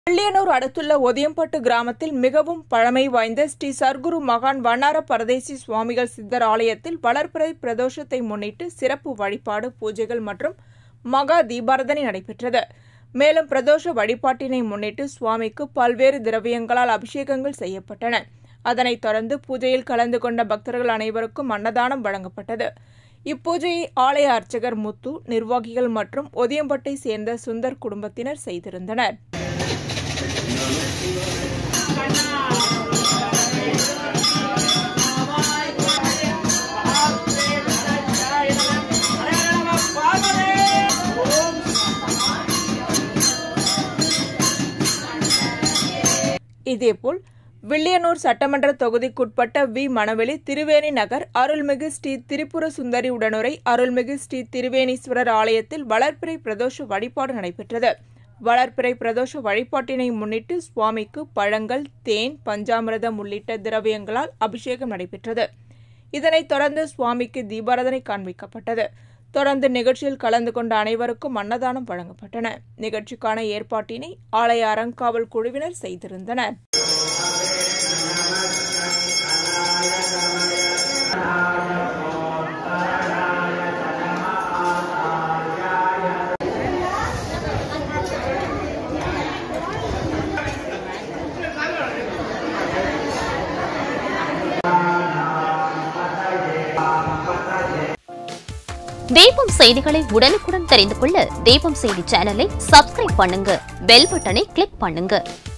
வில்லியனூர் அடுத்துள்ள ஒதியம்பட்டு கிராமத்தில் மிகவும் பழமை வாய்ந்த ஸ்ரீ சர்க்குரு மகான் வண்ணார பரதேசி சுவாமிகள் சித்தர் ஆலயத்தில் வளர்பிறை பிரதோஷத்தை முன்னிட்டு சிறப்பு வழிபாடு பூஜைகள் மற்றும் மகா தீபாரதனை நடைபெற்றது மேலும் பிரதோஷ வழிபாட்டினை முன்னிட்டு சுவாமிக்கு பல்வேறு திரவியங்களால் அபிஷேகங்கள் செய்யப்பட்டன அதனைத் தொடர்ந்து பூஜையில் கலந்து கொண்ட பக்தர்கள் அனைவருக்கும் அன்னதானம் வழங்கப்பட்டது இப்பூஜையை ஆலய அர்ச்சகர் முத்து நிர்வாகிகள் மற்றும் ஒதியம்பட்டை சேர்ந்த சுந்தர் குடும்பத்தினர் செய்திருந்தனர் இதேபோல் வில்லியனூர் சட்டமன்ற தொகுதிக்குட்பட்ட வி மணவெளி திருவேணி நகர் அருள்மிகு ஸ்ரீ திரிபுர சுந்தரி உடனுரை அருள்மிகு ஸ்ரீ திருவேணீஸ்வரர் ஆலயத்தில் வளர்ப்பிறை பிரதோஷ வழிபாடு நடைபெற்றது வளர்ப்பிறை பிரதோஷ வழிபாட்டினை முன்னிட்டு சுவாமிக்கு பழங்கள் தேன் பஞ்சாமிரதம் உள்ளிட்ட திரவியங்களால் அபிஷேகம் நடைபெற்றது இதனைத் தொடர்ந்து சுவாமிக்கு தீபாராதனை காண்பிக்கப்பட்டது தொடர்ந்து நிகழ்ச்சியில் கலந்து கொண்ட அனைவருக்கும் அன்னதானம் வழங்கப்பட்டன நிகழ்ச்சிக்கான ஏற்பாட்டினை ஆலய அறங்காவல் குழுவினர் செய்திருந்தனர் தீபம் செய்திகளை உடனுக்குடன் தெரிந்து கொள்ள தீபம் செய்தி சேனலை சப்ஸ்கிரைப் பண்ணுங்க பெல் பட்டனை கிளிக் பண்ணுங்க